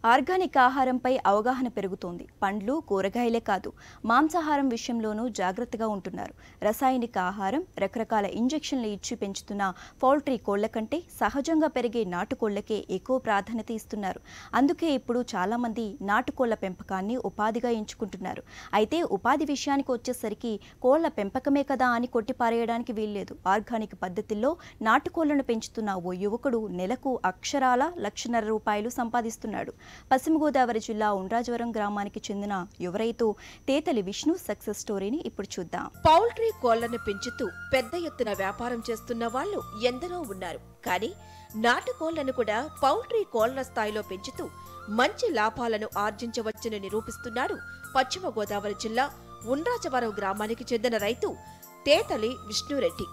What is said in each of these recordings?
organic ఆహారంపై అవగాహన పెరుగుతోంది పండ్లు కూరగాయలే కాదు మాంసాహారం విషయంలోనూ జాగ్రత్తగా ఉంటున్నారు రసాయనిక ఆహారం రకరకాల ఇంజెక్షన్లు ఇచ్చి పెంచుతున్న పౌల్ట్రీ కోళ్ల కంటే సహజంగా పెరిగే నాటుకోళ్లకే ఎక్కువ ప్రాధాన్యత ఇస్తున్నారు అందుకే ఇప్పుడు చాలామంది నాటుకోళ్ల పెంపకాన్ని ఉపాధిగా ఎంచుకుంటున్నారు అయితే ఉపాధి విషయానికి వచ్చేసరికి కోళ్ల పెంపకమే కదా అని కొట్టిపారేయడానికి వీల్లేదు ఆర్గానిక్ పద్ధతిలో నాటుకోళ్లను పెంచుతున్న ఓ యువకుడు నెలకు అక్షరాల లక్షన్నర రూపాయలు సంపాదిస్తున్నాడు పశ్చిమ గోదావరి జిల్లా ఉండ్రాజవరం గ్రామానికి చెందిన యువ రైతు తేతలి విష్ణు సక్సెస్ స్టోరీని ఇప్పుడు చూద్దాం పౌల్ట్రీ కోళ్లను పెంచుతూ పెద్ద ఎత్తున వ్యాపారం చేస్తున్న వాళ్ళు ఎందరో ఉన్నారు కానీ నాటుకోళ్లను కూడా పౌల్ట్రీ కోళ్ల స్థాయిలో పెంచుతూ మంచి లాభాలను ఆర్జించవచ్చని నిరూపిస్తున్నాడు పశ్చిమ గోదావరి జిల్లా ఉండ్రాజవరం గ్రామానికి చెందిన రైతు తేతలి విష్ణురెడ్డి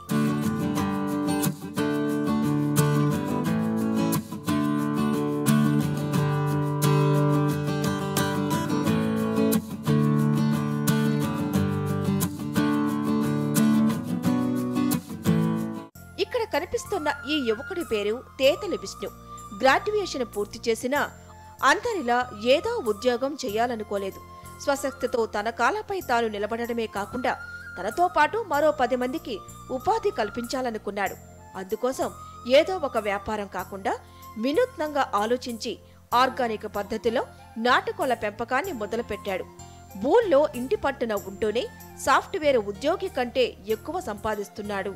ఇక్కడ కనిపిస్తున్న ఈ యువకుడి పేరు తేతలి విష్ణు గ్రాడ్యుయేషన్ పూర్తి చేసిన అందరిలా ఏదో ఉద్యోగం చేయాలనుకోలేదు స్వశక్తితో తన కాలపై తాను నిలబడడమే కాకుండా తనతో పాటు మరో పది మందికి ఉపాధి కల్పించాలనుకున్నాడు అందుకోసం ఏదో ఒక వ్యాపారం కాకుండా వినూత్నంగా ఆలోచించి ఆర్గానిక్ పద్ధతిలో నాటుకోళ్ల పెంపకాన్ని మొదలుపెట్టాడు బూల్లో ఇంటి పట్టున ఉంటూనే సాఫ్ట్వేర్ ఉద్యోగి కంటే ఎక్కువ సంపాదిస్తున్నాడు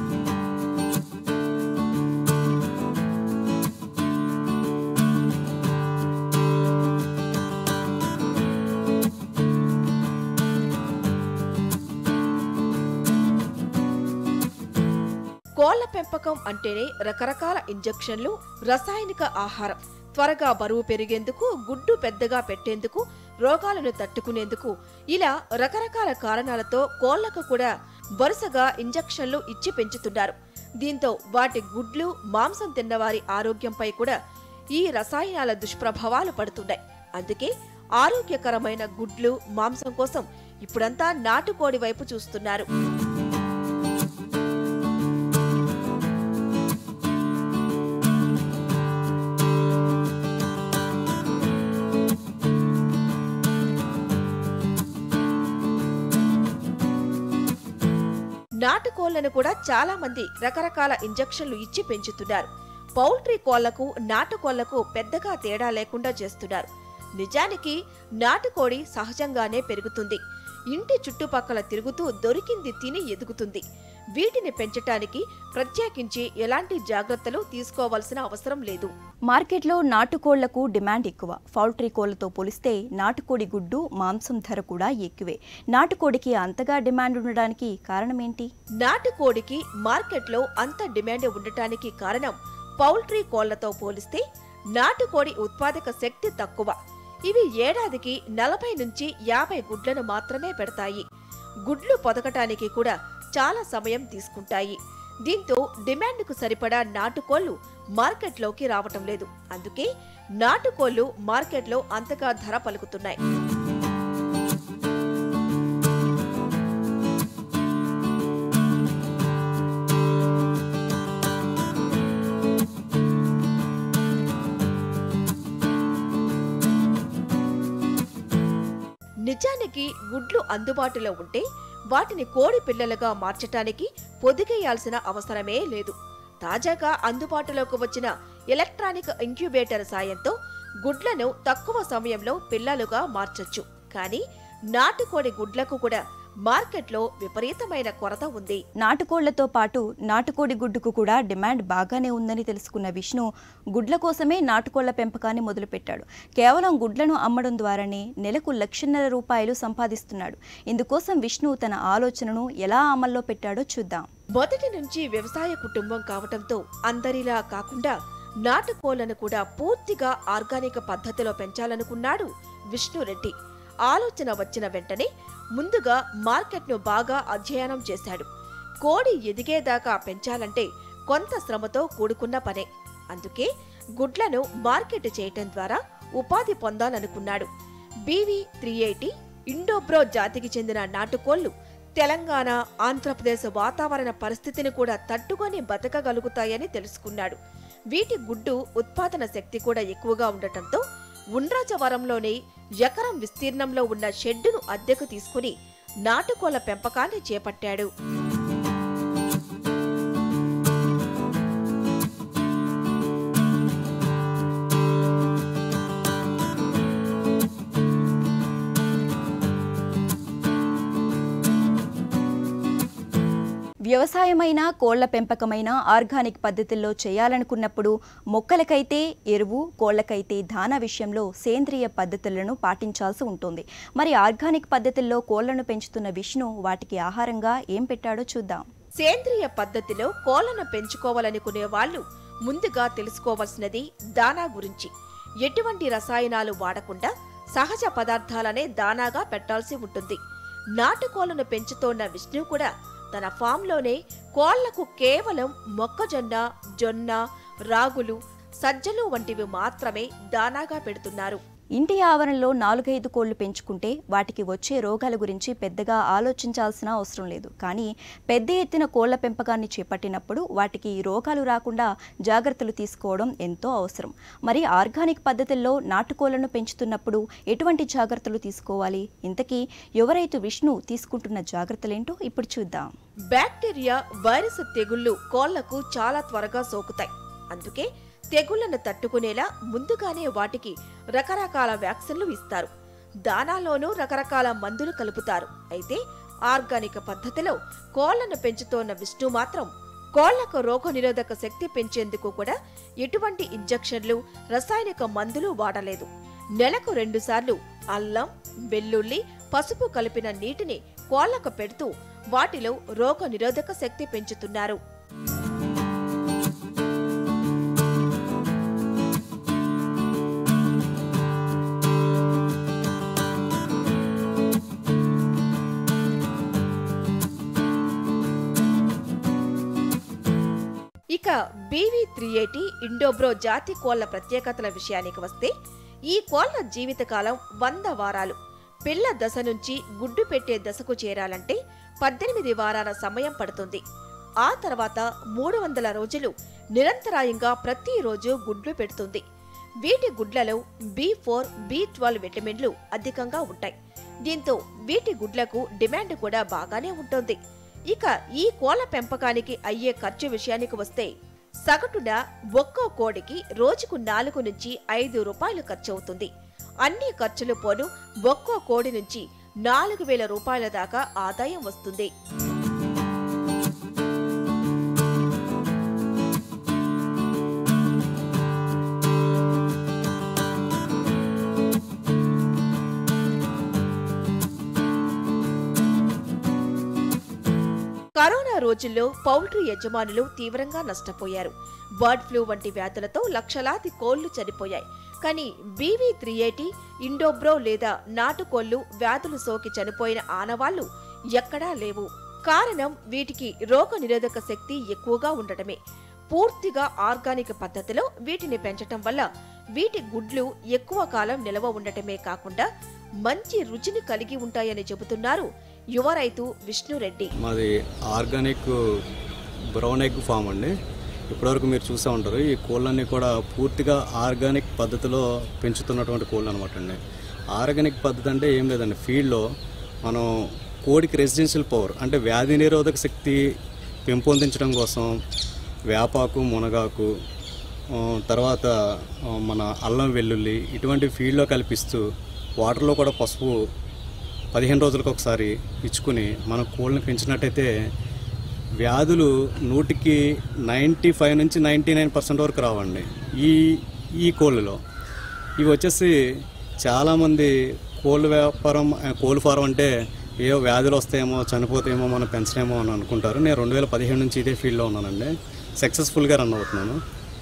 కోళ్ల పెంపకం అంటేనే రకరకాల ఇంజెక్షన్లు రసాయనిక ఆహారం త్వరగా బరువు పెరిగేందుకు గుడ్డు పెద్దగా పెట్టేందుకు రోగాలను తట్టుకునేందుకు ఇలా రకరకాల కారణాలతో కోళ్లకు కూడా వరుసగా ఇంజెక్షన్లు ఇచ్చి పెంచుతున్నారు దీంతో వాటి గుడ్లు మాంసం తిన్నవారి ఆరోగ్యంపై కూడా ఈ రసాయనాల దుష్ప్రభావాలు పడుతున్నాయి అందుకే ఆరోగ్యకరమైన గుడ్లు మాంసం కోసం ఇప్పుడంతా నాటుకోడి వైపు చూస్తున్నారు నాటుకోళ్లను కూడా చాలా మంది రకరకాల ఇంజెక్షన్లు ఇచ్చి పెంచుతున్నారు పౌల్ట్రీ కోళ్లకు నాటుకోళ్లకు పెద్దగా తేడా లేకుండా చేస్తున్నారు నిజానికి నాటుకోడి సహజంగానే పెరుగుతుంది ఇంటి చుట్టుపక్కల తిరుగుతూ దొరికింది తిని ఎదుగుతుంది వీటిని పెంచటానికి ప్రత్యేకించి ఎలాంటి జాగ్రత్తలు తీసుకోవాల్సిన అవసరం లేదు మార్కెట్లో నాటుకోళ్లకు డిమాండ్ ఎక్కువ పౌల్ట్రీ కోళ్లతో పోలిస్తే నాటుకోడి గుడ్డు మాంసం ధర కూడా ఎక్కువే నాటుకోడికి అంతగా డిమాండ్ ఉండడానికి కారణమేంటి నాటుకోడికి మార్కెట్లో అంత డిమాండ్ ఉండటానికి కారణం పౌల్ట్రీ కోళ్లతో పోలిస్తే నాటుకోడి ఉత్పాదక శక్తి తక్కువ ఇవి ఏడాదికి నలభై నుంచి యాభై గుడ్లను మాత్రమే పెడతాయి గుడ్లు పొదగటానికి కూడా చాలా సమయం తీసుకుంటాయి దీంతో డిమాండ్కు సరిపడా నాటుకోళ్లు మార్కెట్లోకి రావటం లేదు అందుకే నాటుకోళ్లు మార్కెట్లో అంతగా ధర పలుకుతున్నాయి నిజానికి గుడ్లు అందుబాటులో ఉంటే వాటిని కోడి పిల్లలుగా మార్చటానికి పొదిగేయాల్సిన అవసరమే లేదు తాజాగా అందుబాటులోకి వచ్చిన ఎలక్ట్రానిక్ ఇంక్యుబేటర్ సాయంతో గుడ్లను తక్కువ సమయంలో పిల్లలుగా మార్చొచ్చు కానీ నాటుకోడి గుడ్లకు కూడా మార్కెట్లో విపరీతమైన కొరత ఉంది నాటుకోళ్లతో పాటు నాటుకోడి గుడ్డుకు కూడా డిమాండ్ బాగానే ఉందని తెలుసుకున్న విష్ణు గుడ్ల కోసమే నాటుకోళ్ల పెంపకాన్ని మొదలుపెట్టాడు కేవలం గుడ్లను అమ్మడం ద్వారానే నెలకు లక్షన్నర రూపాయలు సంపాదిస్తున్నాడు ఇందుకోసం విష్ణు తన ఆలోచనను ఎలా అమల్లో పెట్టాడో చూద్దాం మొదటి నుంచి వ్యవసాయ కుటుంబం కావటంతో అందరిలా కాకుండా నాటుకోళ్లను కూడా పూర్తిగా ఆర్గానిక్ పద్ధతిలో పెంచాలనుకున్నాడు విష్ణురెడ్డి ఆలోచన వచ్చిన వెంటనే ముందుగా మార్కెట్ను బాగా అధ్యయనం చేశాడు కోడి ఎదిగేదాకా పెంచాలంటే కొంత శ్రమతో కూడుకున్న పనే అందుకే గుడ్లను మార్కెట్ చేయటం ద్వారా ఉపాధి పొందాలనుకున్నాడు బీవీ త్రీ ఎయిటీ ఇండోబ్రో జాతికి చెందిన నాటుకోళ్లు తెలంగాణ ఆంధ్రప్రదేశ్ వాతావరణ పరిస్థితిని కూడా తట్టుకొని బతకగలుగుతాయని తెలుసుకున్నాడు వీటి గుడ్డు ఉత్పాదన శక్తి కూడా ఎక్కువగా ఉండటంతో ఉండ్రాజవరంలోనే ఎకరం విస్తీర్ణంలో ఉన్న షెడ్డును అద్దెకు తీసుకుని నాటుకోళ్ల పెంపకాన్ని చేపట్టాడు వ్యవసాయమైన కోళ్ల పెంపకమైన ఆర్గానిక్ పద్ధతుల్లో చేయాలనుకున్నప్పుడు మొక్కలకైతే ఎరువు కోళ్లకైతే దానా విషయంలో సేంద్రియ పద్ధతులను పాటించాల్సి ఉంటుంది మరి ఆర్గానిక్ పద్ధతుల్లో కోళ్లను పెంచుతున్న విష్ణు వాటికి ఆహారంగా ఏం పెట్టాడో చూద్దాం సేంద్రియ పద్ధతిలో కోళ్లను పెంచుకోవాలనుకునే వాళ్ళు ముందుగా తెలుసుకోవాల్సినది దానా గురించి ఎటువంటి రసాయనాలు వాడకుండా సహజ పదార్థాలనే దానాగా పెట్టాల్సి ఉంటుంది నాటుకోళ్లను పెంచుతోన్న విష్ణు కూడా తన ఫామ్లోనే కోళ్లకు కేవలం మొక్కజొన్న జొన్న రాగులు సజ్జలు వంటివి మాత్రమే దానాగా పెడుతున్నారు ఇంటి ఆవరణలో నాలుగైదు కోళ్లు పెంచుకుంటే వాటికి వచ్చే రోగాల గురించి పెద్దగా ఆలోచించాల్సిన అవసరం లేదు కానీ పెద్ద ఎత్తున కోళ్ల పెంపకాన్ని చేపట్టినప్పుడు వాటికి రోగాలు రాకుండా జాగ్రత్తలు తీసుకోవడం ఎంతో అవసరం మరి ఆర్గానిక్ పద్ధతుల్లో నాటుకోళ్లను పెంచుతున్నప్పుడు ఎటువంటి జాగ్రత్తలు తీసుకోవాలి ఇంతకీ ఎవరైతే విష్ణు తీసుకుంటున్న జాగ్రత్తలేంటో ఇప్పుడు చూద్దాం బ్యాక్టీరియా వైరస్ తెగుళ్లు కోళ్లకు చాలా త్వరగా సోకుతాయి అందుకే తెగుళ్లను తట్టుకునేలా ముందుగానే వాటికి రకరకాల వ్యాక్సిన్లు ఇస్తారు దానాలోనూ రకరకాల మందులు కలుపుతారు అయితే ఆర్గానిక్ పద్ధతిలో కోళ్లను పెంచుతోన్న విష్ణు మాత్రం కోళ్లకు రోగనిరోధక శక్తి పెంచేందుకు కూడా ఎటువంటి ఇంజెక్షన్లు రసాయనిక మందులు వాడలేదు నెలకు రెండుసార్లు అల్లం వెల్లుల్లి పసుపు కలిపిన నీటిని కోళ్లకు పెడుతూ వాటిలో రోగ నిరోధక శక్తి పెంచుతున్నారు ఇక బీవీ త్రీ ఎయిటీ ఇండోబ్రో జాతి కోళ్ల ప్రత్యేకతల విషయానికి వస్తే ఈ కోళ్ల జీవితకాలం వంద వారాలు పిల్ల దశ నుంచి గుడ్డు పెట్టే దశకు చేరాలంటే పద్దెనిమిది వారాల సమయం పడుతుంది ఆ తర్వాత మూడు వందల రోజులు నిరంతరాయంగా ప్రతిరోజు గుడ్లు పెడుతుంది వీటి గుడ్లలో బి ఫోర్ బి ట్వెల్వ్ విటమిన్లు అధికంగా ఉంటాయి దీంతో వీటి గుడ్లకు డిమాండ్ కూడా బాగానే ఉంటుంది ఇక ఈ కోళ్ల పెంపకానికి అయ్యే ఖర్చు విషయానికి వస్తే సగటున ఒక్కో కోడికి రోజుకు నాలుగు నుంచి ఐదు రూపాయలు ఖర్చు అవుతుంది అన్ని ఖర్చులు పోను ఒక్కో కోడి నుంచి నాలుగు వేల రూపాయల దాకా ఆదాయం వస్తుంది కరోనా రోజుల్లో పౌల్ట్రీ యజమానులు తీవ్రంగా నష్టపోయారు బర్డ్ ఫ్లూ వంటి వ్యాధులతో లక్షలాది కోళ్లు చనిపోయాయి కానీ బీవీ త్రీ ఎయిటీ ఇండోబ్రో లేదా నాటుకోళ్లు వ్యాధులు సోకి చనిపోయిన ఆనవాళ్లు ఎక్కడా లేవు కారణం వీటికి రోగ నిరోధక శక్తి ఎక్కువగా ఉండటమే పూర్తిగా ఆర్గానిక్ పద్ధతిలో వీటిని పెంచటం వల్ల వీటి గుడ్లు ఎక్కువ కాలం నిలవ ఉండటమే కాకుండా మంచి రుచిని కలిగి ఉంటాయని చెబుతున్నారు యువ రైతు విష్ణురెడ్డి మాది ఆర్గానిక్ బ్రౌన్ ఎగ్ ఫామ్ అండి ఇప్పటివరకు మీరు చూసే ఉంటారు ఈ కోళ్ళన్నీ కూడా పూర్తిగా ఆర్గానిక్ పద్ధతిలో పెంచుతున్నటువంటి కోళ్ళు అనమాట అండి ఆర్గానిక్ పద్ధతి అంటే ఏం లేదండి ఫీల్డ్లో మనం కోడికి రెసిడెన్షియల్ పవర్ అంటే వ్యాధి నిరోధక శక్తి పెంపొందించడం కోసం వేపాకు మునగాకు ఆ, తర్వాత ఆ, మన అల్లం వెల్లుల్లి ఇటువంటి ఫీల్డ్లో కల్పిస్తూ వాటర్లో కూడా పసుపు పదిహేను రోజులకు ఒకసారి ఇచ్చుకుని మనం కోళ్ళని పెంచినట్టయితే వ్యాధులు నూటికి నైంటీ ఫైవ్ నుంచి నైంటీ నైన్ పర్సెంట్ వరకు రావండి ఈ ఈ కోళ్ళలో ఇవి వచ్చేసి చాలామంది కోళ్ళ వ్యాపారం ఆ, కోళ్ళ ఫారం అంటే ఏవో వ్యాధులు వస్తాయేమో చనిపోతాయేమో మనం పెంచలేమో అని అనుకుంటారు నేను రెండు వేల పదిహేను నుంచి ఇదే ఫీల్డ్లో ఉన్నానండి సక్సెస్ఫుల్గా రన్ అవుతున్నాను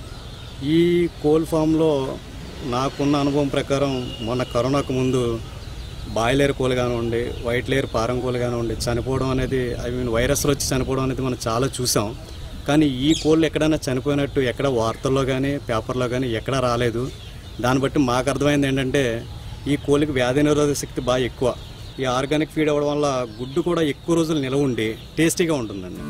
ఈ కోల్ ఫామ్లో నాకున్న అనుభవం ప్రకారం మొన్న కరోనాకు ముందు బాయిలేర్ కోలు కానివ్వండి వైట్ లేయర్ పారం కోలు కానివ్వండి చనిపోవడం అనేది ఐ మీన్ వైరస్లు వచ్చి చనిపోవడం అనేది మనం చాలా చూసాం కానీ ఈ కోళ్ళు ఎక్కడైనా చనిపోయినట్టు ఎక్కడ వార్తల్లో కానీ పేపర్లో కానీ ఎక్కడా రాలేదు దాన్ని బట్టి మాకు అర్థమైంది ఏంటంటే ఈ కోళ్ళకి వ్యాధి నిరోధక శక్తి బాగా ఎక్కువ ఈ ఆర్గానిక్ ఫీడ్ అవ్వడం వల్ల గుడ్డు కూడా ఎక్కువ రోజులు నిలవ ఉండి టేస్టీగా ఉంటుందండి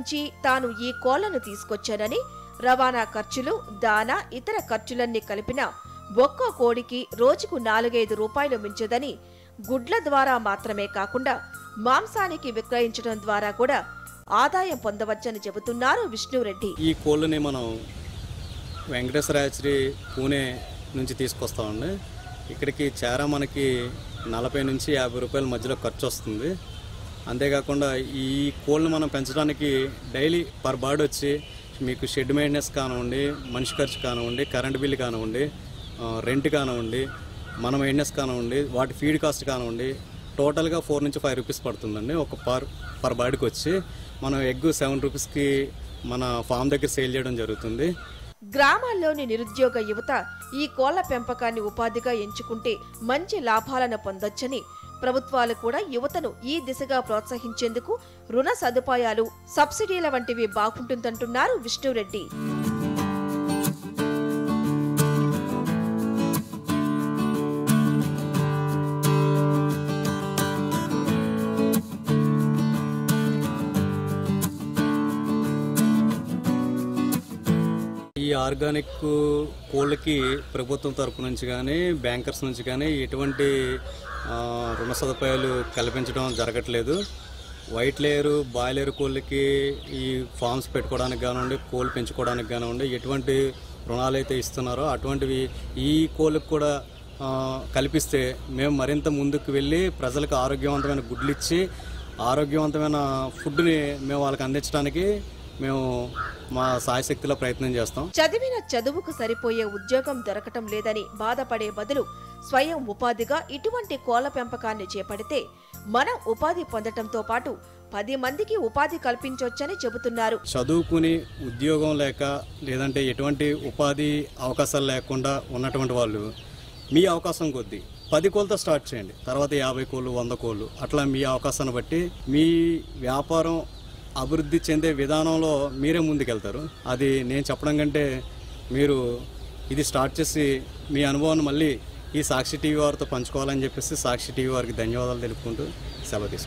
నుంచి తాను ఈ కోళ్లను తీసుకొచ్చానని రవాణా ఖర్చులు దానా ఇతర ఖర్చులన్నీ కలిపిన ఒక్కో కోడికి రోజుకు నాలుగైదు రూపాయలు మించదని గుడ్ల ద్వారా మాత్రమే కాకుండా మాంసానికి విక్రయించడం ద్వారా కూడా ఆదాయం పొందవచ్చని చెబుతున్నారు విష్ణురెడ్డి ఈ కోళ్ళని మనం వెంకటేశ్వర యాచరీ పూణే నుంచి తీసుకొస్తామండి ఇక్కడికి చేరా మనకి నలభై నుంచి యాభై రూపాయల మధ్యలో ఖర్చు వస్తుంది అంతేకాకుండా ఈ కోళ్ళని మనం పెంచడానికి డైలీ పర్ బర్డ్ వచ్చి మీకు షెడ్ మెయింటెనెన్స్ కానివ్వండి మనిషి ఖర్చు కానివ్వండి కరెంట్ బిల్లు కానివ్వండి ఆ, రెంట్ కానివ్వండి మన మెయింటెనెన్స్ కానివ్వండి వాటి ఫీడ్ కాస్ట్ కానివ్వండి టోటల్గా ఫోర్ నుంచి ఫైవ్ రూపీస్ పడుతుందండి ఒక పర్ పర్ బర్డ్కి వచ్చి మనం ఎగ్ సెవెన్ రూపీస్కి మన ఫామ్ దగ్గర సేల్ చేయడం జరుగుతుంది గ్రామాల్లోని నిరుద్యోగ యువత ఈ కోళ్ల పెంపకాన్ని ఉపాధిగా ఎంచుకుంటే మంచి లాభాలను పొందొచ్చని ప్రభుత్వాలు కూడా యువతను ఈ దిశగా ప్రోత్సహించేందుకు రుణ సదుపాయాలు సబ్సిడీల వంటివి బాగుంటుందంటున్నారు విష్ణురెడ్డి ఈ ఆర్గానిక్ కోళ్ళకి ప్రభుత్వం తరపు నుంచి కానీ బ్యాంకర్స్ నుంచి కానీ ఎటువంటి ఆ, రుణ సదుపాయాలు కల్పించడం జరగట్లేదు వైట్ లేయరు బాయిలేరు కోళ్ళకి ఈ ఫార్మ్స్ పెట్టుకోవడానికి కానివ్వండి కోళ్ళు పెంచుకోవడానికి కానివ్వండి ఎటువంటి రుణాలు అయితే ఇస్తున్నారో అటువంటివి ఈ కోళ్ళకి కూడా ఆ, కల్పిస్తే మేము మరింత ముందుకు వెళ్ళి ప్రజలకు ఆరోగ్యవంతమైన గుడ్లు ఇచ్చి ఆరోగ్యవంతమైన ఫుడ్ని మేము వాళ్ళకి అందించడానికి మేము మా సాయశక్తిలో ప్రయత్నం చేస్తాం చదివిన చదువుకు సరిపోయే ఉద్యోగం దొరకటం లేదని బాధపడే బదులు స్వయం ఉపాధిగా ఇటువంటి కోళ్ల పెంపకాన్ని చేపడితే మనం ఉపాధి పొందటంతో పాటు పది మందికి ఉపాధి కల్పించొచ్చని చెబుతున్నారు చదువుకుని ఉద్యోగం లేక లేదంటే ఎటువంటి ఉపాధి అవకాశాలు లేకుండా ఉన్నటువంటి వాళ్ళు మీ అవకాశం కొద్దీ పది కోళ్ళతో స్టార్ట్ చేయండి తర్వాత యాభై కోళ్ళు వంద కోళ్ళు అట్లా మీ అవకాశాన్ని బట్టి మీ వ్యాపారం అభివృద్ధి చెందే విధానంలో మీరే ముందుకెళ్తారు అది నేను చెప్పడం కంటే మీరు ఇది స్టార్ట్ చేసి మీ అనుభవాన్ని మళ్ళీ ఈ సాక్షి టీవీ వారితో పంచుకోవాలని చెప్పేసి సాక్షి టీవీ వారికి ధన్యవాదాలు తెలుపుకుంటూ సెలవు తీసుకుంటాను